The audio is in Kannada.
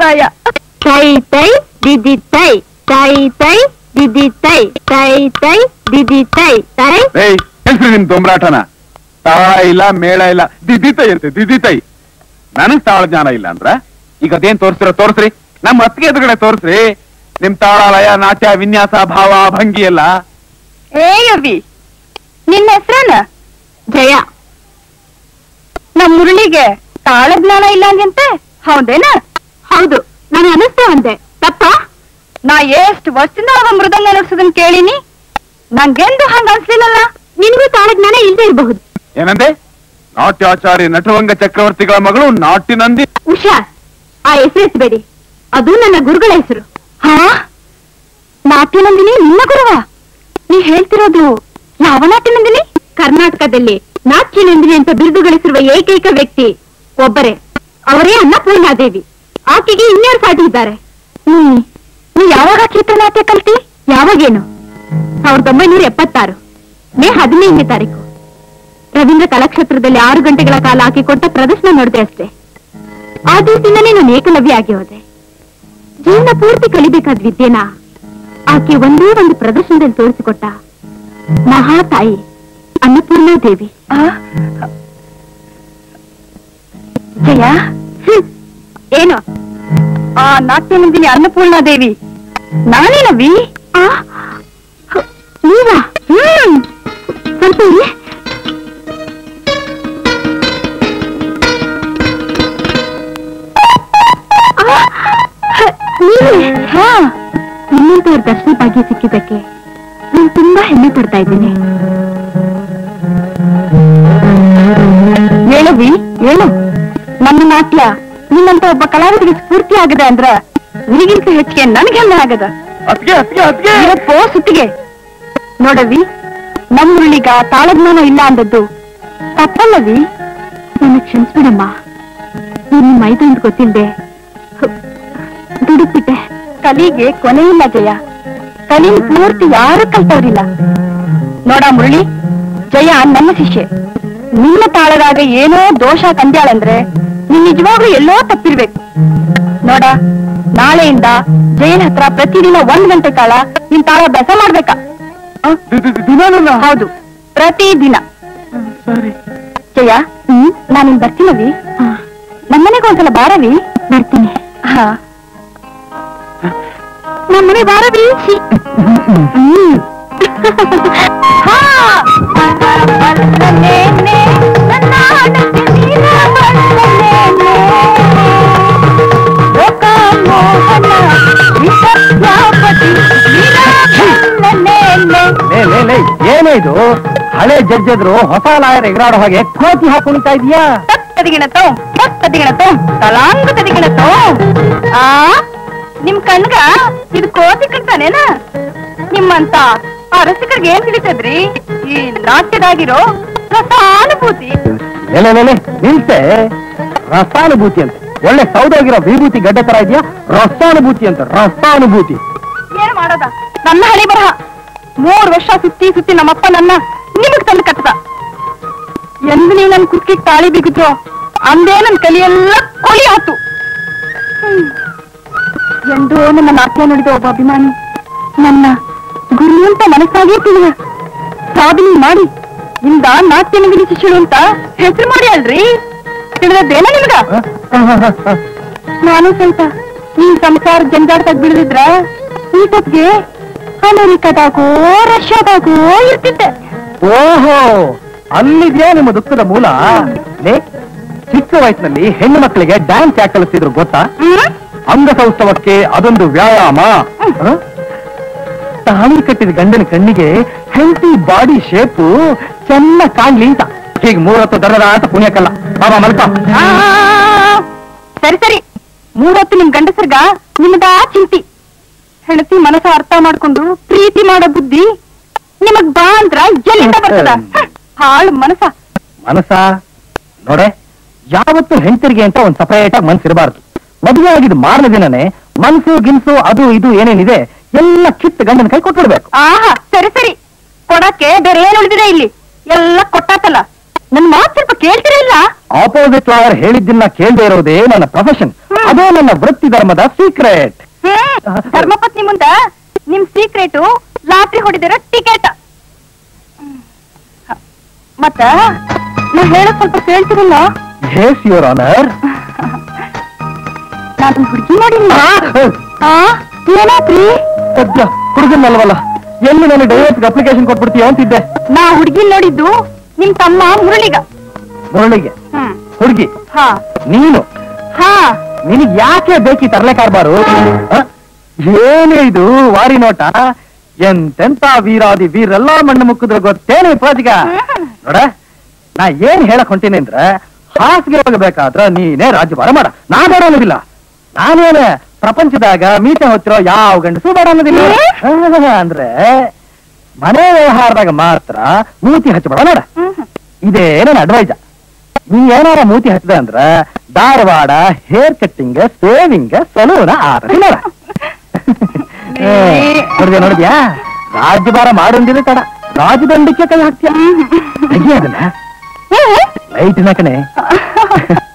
ಅಭಿಪ್ರಾಯ ತೈ ತೈ ದಿದಿ ತೈ ತೈ ತೈ ದಿದಿ ತೈ ತೈ ತೈ ದಿದಿ ತೈ ತೈ ಏಯ್ ಹೆಸ್ರು ನಿಮ್ ದೊಂಬ್ರಾಟನ ತಾಳ ಇಲ್ಲ ಮೇಳ ಇಲ್ಲ ದಿದಿತೈ ಇರುತ್ತೆ ದಿದಿತೈ ನನಗ್ ತಾಳ ಜ್ಞಾನ ಇಲ್ಲ ಅಂದ್ರ ಈಗ ಅದೇನ್ ತೋರ್ಸಿರೋ ತೋರ್ಸ್ರಿ ನಮ್ಮ ಅತ್ತಿಗೆ ಎದುರುಗಡೆ ತೋರ್ಸ್ರಿ ನಿಮ್ ತಾಳ ಲಯ ನಾಟ್ಯ ವಿನ್ಯಾಸ ಭಾವ ಭಂಗಿ ಎಲ್ಲ ಏ ಅವಿ ನಿನ್ನ ಹೆಸ್ರೇನ ಜಯ ನಮ್ ಮುರಳಿಗೆ ತಾಳ ಜ್ಞಾನ ಇಲ್ಲ ಅಂತೆ ಹೌದೇನ ಹೌದು ನಾನು ಅನಿಸ್ತು ಅಂದೆ ತಪ್ಪ ನಾ ಎಷ್ಟು ವರ್ಷದಿಂದ ಅವ ಮೃದಂಗ ನುಡ್ಸೋದನ್ ಕೇಳಿನಿ ನಂಗೆಂದು ಹಂಗ ಅನ್ಸ್ಲಿಲ್ಲಲ್ಲ ನಿನಗೂ ತಾಳ ಜ್ಞಾನ ಇಲ್ಲದೆ ಇರಬಹುದು ಏನಂದೆ ನಾಟ್ಯಾಚಾರಿ ನಟವಂಗ ಚಕ್ರವರ್ತಿಗಳ ಮಗಳು ನಾಟ್ಯನಂದಿ ಉಷಾ ಆ ಹೆಸರು ಎತ್ತಬೇಡಿ ಅದು ನನ್ನ ಗುರುಗಳ ಹೆಸರು ಹಾ ನಾಟ್ಯನಂದಿನಿ ನಿನ್ನ ಗುರುವ ನೀ ಹೇಳ್ತಿರೋದು ಯಾವ ನಾಟ್ಯನಂದಿನಿ ಕರ್ನಾಟಕದಲ್ಲಿ ನಾಟ್ಯನಂದಿನಿ ಅಂತ ಬಿರುದು ಗಳಿಸಿರುವ ಏಕೈಕ ವ್ಯಕ್ತಿ ಒಬ್ಬರೇ ಅವರೇ ಅನ್ನಪೂರ್ಣಾದೇವಿ ಆಕೆಗೆ ಇನ್ಯಾರು ಸಾಟಿ ಇದ್ದಾರೆ ಹ್ಮ್ ನೀ ಯಾವಾಗ ಚಿತ್ರನಾಟ್ಯ ಕಲ್ತಿ ಯಾವಾಗೇನು ಸಾವಿರದ ಒಂಬೈನೂರ ಎಪ್ಪತ್ತಾರು ಮೇ ಹದಿನೈದನೇ ತಾರೀಕು ರವೀಂದ್ರ ಕಲಾಕ್ಷೇತ್ರದಲ್ಲಿ ಆರು ಗಂಟೆಗಳ ಕಾಲ ಆಕೆ ಕೊಟ್ಟ ಪ್ರದರ್ಶನ ನೋಡಿದೆ ಅಷ್ಟೇ ಆ ದಿವಸದಿಂದಲೇ ನಾನು ಏಕಲವ್ಯ ಆಗಿ ಹೋದೆ ಜೀವನ ಪೂರ್ತಿ ಕಲಿಬೇಕಾದ ವಿದ್ಯೆನ ಆಕೆ ಒಂದೇ ಒಂದು ಪ್ರದರ್ಶನದಲ್ಲಿ ತೋರಿಸಿಕೊಟ್ಟ ಮಹಾತಾಯಿ ಅನ್ನಪೂರ್ಣಾ ದೇವಿ ಆ? ಜಯ ಹ್ಮ್. ಏನು ಆ ನಾಟ್ಯನಂದಿನಿ ಅನ್ನಪೂರ್ಣಾ ದೇವಿ ನಾನೇನವಿ ಆ? ಹ, ನೀವಾ ಹ್ಮ್ ಸ್ವಲ್ಪ ಇರಿ. ಆ, ಹ, ನೀವೇ? ಹಾ ನಿಮ್ಮಂತವ್ರ ದರ್ಶನ ಭಾಗ್ಯ ಸಿಕ್ಕಿದ್ದಕ್ಕೆ ನಾನು ತುಂಬಾ ಹೆಮ್ಮೆ ಪಡ್ತಾ ಇದ್ದೀನಿ ಹೇಳವಿ ಹೇಳು ನನ್ನ ನಾಟ್ಯ ನಿನ್ನಂತ ಒಬ್ಬ ಕಲಾವಿದರಿಗೆ ಸ್ಫೂರ್ತಿ ಆಗದೆ ಅಂದ್ರ ನಿನಗಿಂತ ಹೆಚ್ಚಿಗೆ ನನ್ಗೆ ಹೆಮ್ಮೆ ಆಗದ ಅತ್ಗೆ ಅತ್ಗೆ ಅತ್ಗೆ ಇವತ್ತೋ ಸುತ್ತಿಗೆ ನೋಡವಿ ನಮ್ಮುರುಳಿಗ ತಾಳಜ್ಞಾನ ಇಲ್ಲ ಅಂದದ್ದು ತಪ್ಪಲ್ಲವಿ ನನ್ನ ಕ್ಷಮಿಸ್ಬಿಡಮ್ಮ ನೀನು ಮೈದು ಅಂತ ಗೊತ್ತಿಲ್ದೆ ದುಡುಕ್ಬಿಟ್ಟೆ ಕಲಿಗೆ ಕೊನೆ ಇಲ್ಲ ಜಯ ಕಲಿ ಪೂರ್ತಿ ಯಾರು ಕಲ್ತವ್ರಿಲ್ಲ ನೋಡ ಮುರಳಿ ಜಯ ನನ್ನ ಶಿಷ್ಯೆ ನಿನ್ನ ತಾಳದಾಗ ಏನೋ ದೋಷ ಕಂದ್ಯಾಳಂದ್ರೆ ನೀನ್ ನಿಜವಾಗ್ಲೂ ಎಲ್ಲೋ ತಪ್ಪಿರ್ಬೇಕು ನೋಡ ನಾಳೆಯಿಂದ ಜಯನ್ ಹತ್ರ ಪ್ರತಿದಿನ ಒಂದ್ ಗಂಟೆ ಕಾಲ ನಿನ್ ತಾಳ ಅಭ್ಯಾಸ ಮಾಡ್ಬೇಕಾ ದಿನಾನಲ್ಲ ಹೌದು ಪ್ರತಿದಿನ ಸರಿ ಜಯ ಹ್ಮ್ ನಾನಿನ್ ಬರ್ತೀನವಿ ನಮ್ಮನೆಗೆ ಒಂದ್ಸಲ ಬಾರವಿ ಬರ್ತೀನಿ ಹಾ ನಮ್ಮನೆ ಬಾರವಿ ಹ್ಮ್ ಹಾ ಬಲ್ಲಲೇನೆ, ನನ್ನ ಆಟಕ್ಕೆ ನೀನ ಬಲ್ಲಲೇನೆ. ಲೋಕಮೋಹನ ವಿಸರ್ಜಾಪತಿ ನೀನ ಬಲ್ಲಲೇನೆ. ಲೇ ಲೇ ಲೇ ಏನೇ ಇದು ಹಳೆ ಜಡ್ಜ್ ಎದುರು ಹೊಸ ಲಾಯರ್ ಎಗರಾಡೋ ಹಾಗೆ ಕೋತಿ ಹಾಕೊಂಡಿತಾ ಇದೀಯಾ ತದಿಗಿಣತೋ ತದಿಗಿಣತೋ ತಲಾಂಗ ತದಿಗಿಣತೋ ಆ ನಿಮ್ ಕಣ್ಗ ಇದು ಕೋತಿ ಕಣ್ತಾನೇನ ನಿಮ್ಮಂತ ಆ ರಸಿಕರಿಗೆ ಏನ್ ತಿಳಿತದ್ರಿ ಈ ನಾಟ್ಯದಾಗಿರೋ ರಸಾನುಭೂತಿ ಲೇ ಲೇ, ಲೇ, ಲೇ, ನಿಲ್ಸೆ ರಸಾನುಭೂತಿ ಅಂತ ಒಳ್ಳೆ ಸೌದೋಗಿರೋ ವಿಭೂತಿ ಗಡ್ಡೆ ತರ ಇದೆಯಾ ರಸಾನುಭೂತಿ ಅಂತ ರಸಾನುಭೂತಿ ಏನ್ ಮಾಡೋದ ನನ್ನ ಹಳಿ ಬರಹ ಮೂರ್ ವರ್ಷ ಸುತ್ತಿ ಸುತ್ತಿ ನಮ್ಮಪ್ಪ ನನ್ನ ನಿಮಗ್ ತಂದು ಕಟ್ಟದ ಎಂದು ನೀವು ನನ್ ಕುತ್ತಿಗೆ ತಾಳಿ ಬಿಗಿದ್ರೋ ಅಂದೇ ನನ್ ಕಲಿಯೆಲ್ಲ ಕೊಲಿ ಆತು ಹ್ಮ್. ಎಂದೋ ನನ್ನ ನಾಟ್ಯ ನುಡಿದ ಒಬ್ಬ ಅಭಿಮಾನಿ ನನ್ನ ಗುರು ಅಂತ ಮನಸ್ಸಾಗೇ ತಿಳಿದ ಸಾಧನೆ ಮಾಡಿ ಇಂದ ನಾಟ್ಯ ನಗರಿ ಶಿಷ್ಯಳು ಅಂತ ಹೆಸರು ಮಾಡಿ ಅಲ್ರಿ ತಿಳಿದದ್ದೇನ ನಿಮ್ಗ ನಾನು ಸ್ವಲ್ಪ ಈ ಸಂಸಾರ ಜಂಜಾಟದಾಗ ಬಿಡದಿದ್ರ ಈ ಹೊತ್ತಿಗೆ ಅಮೆರಿಕದಾಗೋ ರಷ್ಯಾದಾಗೋ ಇರ್ತಿದ್ದೆ ಓಹೋ ಅಲ್ಲಿದ್ಯಾ ನಿಮ್ಮ ದುಃಖದ ಮೂಲ ಲೇ ಚಿಕ್ಕ ವಯಸ್ಸಿನಲ್ಲಿ ಹೆಣ್ಣು ಮಕ್ಕಳಿಗೆ ಡ್ಯಾನ್ಸ್ ಯಾಕೆ ಕಲಿಸ್ತಿದ್ರು ಗೊತ್ತಾ ಹ್ಮ್? ಅಂಗಸೌಷ್ಠವಕ್ಕೆ ಅದೊಂದು ವ್ಯಾಯಾಮ ಹ? ತಾಳಿ ಕಟ್ಟಿದ ಗಂಡನ ಕಣ್ಣಿಗೆ ಹೆಲ್ತಿ ಬಾಡಿ ಶೇಪು ಚೆನ್ನಾಗ್ ಕಾಣ್ಲಿ ಅಂತ ಹೀಗೆ ಮೂರತ್ತು ದರದ ಅಂತ ಪುಣ್ಯಕ್ಕಲ್ಲ ಬಾಬಾ ಮಲ್ಪ ಆ, ಸರಿ ಸರಿ ಮೂರೊತ್ತು ನಿಮ್ ಗಂಡಸರ್ಗ ನಿಮ್ದಾ ಚಿಂತಿ ಹೆಂಡತಿ ಮನಸ್ಸ ಅರ್ಥ ಮಾಡ್ಕೊಂಡು ಪ್ರೀತಿ ಮಾಡೋ ಬುದ್ಧಿ ನಿಮಗ್ ಬಾ ಅಂದ್ರ ಎಲ್ಲಿಂದ ಬರ್ತದ ಹ, ಹಾಳು ಮನಸ್ಸ ಮನಸ್ಸ ನೋಡೆ ಯಾವತ್ತು ಹೆಂಡತಿರಿಗೆ ಅಂತ ಒಂದ್ ಸಪರೇಟ್ ಆಗಿ ಮನ್ಸಿರಬಾರ್ದು ಮದುವೆ ಆಗಿದ್ ಮಾರನೇ ದಿನನೇ ಮನ್ಸು ಗಿನ್ಸು ಅದು ಇದು ಏನೇನಿದೆ ಎಲ್ಲ ಕಿತ್ತು ಗಂಡನ ಕೈ ಕೊಟ್ಬಿಡ್ಬೇಕು ಆಹಾ ಸರಿ ಸರಿ ಕೊಡಕ್ಕೆ ಬೇರೆ ಏನ್ ಉಳಿದಿದೆ ಇಲ್ಲಿ ಎಲ್ಲ ಕೊಟ್ಟಾತಲ್ಲ ನನ್ ಮಾತು ಸ್ವಲ್ಪ ಕೇಳ್ತಿರಲ್ಲ ಆಪೋಸಿಟ್ ಲಾಯರ್ ಹೇಳಿದ್ದನ್ನ ಕೇಳದೆ ಇರೋದೇ ನನ್ನ ಪ್ರೊಫೆಷನ್ ಅದೇ ನನ್ನ ವೃತ್ತಿ ಧರ್ಮದ ಸೀಕ್ರೆಟ್ ಹ್ಮ್ ಧರ್ಮಪತ್ನಿ ಮುಂದ ನಿಮ್ ಸೀಕ್ರೆಟು ಲಾಟ್ರಿ ಹೊಡಿದಿರೋ ಟಿಕೆಟ್ ಮತ್ತ ನಾ ಹೇಳಕ್ ಸ್ವಲ್ಪ ಕೇಳ್ತಿರಲ್ಲ ಹೇಸ್ ಯುವರ್ ಆನರ್ ನಾನು ಹುಡುಗಿ ನೋಡಿಲ್ಲ ಆ ಏನಾತ್ರಿ ಸದ್ಯ ಹುಡುಗನಲ್ವಲ್ಲ ಎಲ್ಲಿ ನಾನು ಡೈವರ್ಸ್ಗೆ ಅಪ್ಲಿಕೇಶನ್ ಕೊಟ್ಬಿಡ್ತೀಯ ಅಂತಿದ್ದೆ ನಾ ಹುಡುಗಿ ನೋಡಿದ್ದು ನಿಮ್ ತಮ್ಮ ಮುರಳಿಗ ಮುರಳಿಗೆ ಹ್ಮ್ ಹುಡುಗಿ ಹಾ ನೀನು ಹಾ ನಿನಗ್ ಯಾಕೆ ಬೇಕಿ ತರಲೆ ಕಾರ್ಬಾರು ಆ? ಏನೇ ಇದು ವಾರಿ ನೋಟ ಎಂತೆಂತ ವೀರಾದಿ ವೀರೆಲ್ಲ ಮಣ್ಣು ಮುಕ್ಕಿದ್ರೆ ಗೊತ್ತೇನು ಪಾಜಿಗ ನೋಡ ನಾ ಏನ್ ಹೇಳಕ್ ಹೊಂಟೀನಿ ಅಂದ್ರೆ ಹಾಸಿಗೆ ಹೋಗಬೇಕಾದ್ರ ನೀನೇ ರಾಜ್ಯಭಾರ ಮಾಡ ನಾ ಬೇಡ ಅನ್ನೋದಿಲ್ಲ ನಾನೇನೆ ಪ್ರಪಂಚದಾಗ ಮೀಸೆ ಹೊತ್ತಿರೋ ಯಾವ ಗಂಡಸು ಬೇಡ ಅನ್ನೋದಿಲ್ಲ ಆ, ಅಂದ್ರೆ ಮನೆ ವ್ಯವಹಾರದಾಗ ಮಾತ್ರ ಮೂತಿ ಹಚ್ಚಬೇಡ ನೋಡ ಇದೇ ನನ್ನ ಅಡ್ವೈಸ ನೀ ಏನಾರ ಮೂತಿ ಹಚ್ಚಿದೆ ಅಂದ್ರ Dharwad hair cutting shaving saloon ಆರತಿ ನೋಡ ಏ, ನೋಡಿದ್ಯಾ ನೋಡಿದ್ಯಾ ರಾಜ್ಯಭಾರ ಮಾಡೊಂದಿಲ್ಲ ತಡ ರಾಜದಂಡಕ್ಕೆ ಕೈ ಹಾಕ್ತೀಯ ತೆಗಿ ಅದನ್ನ ಲೈಟಿನ ಕಣೆ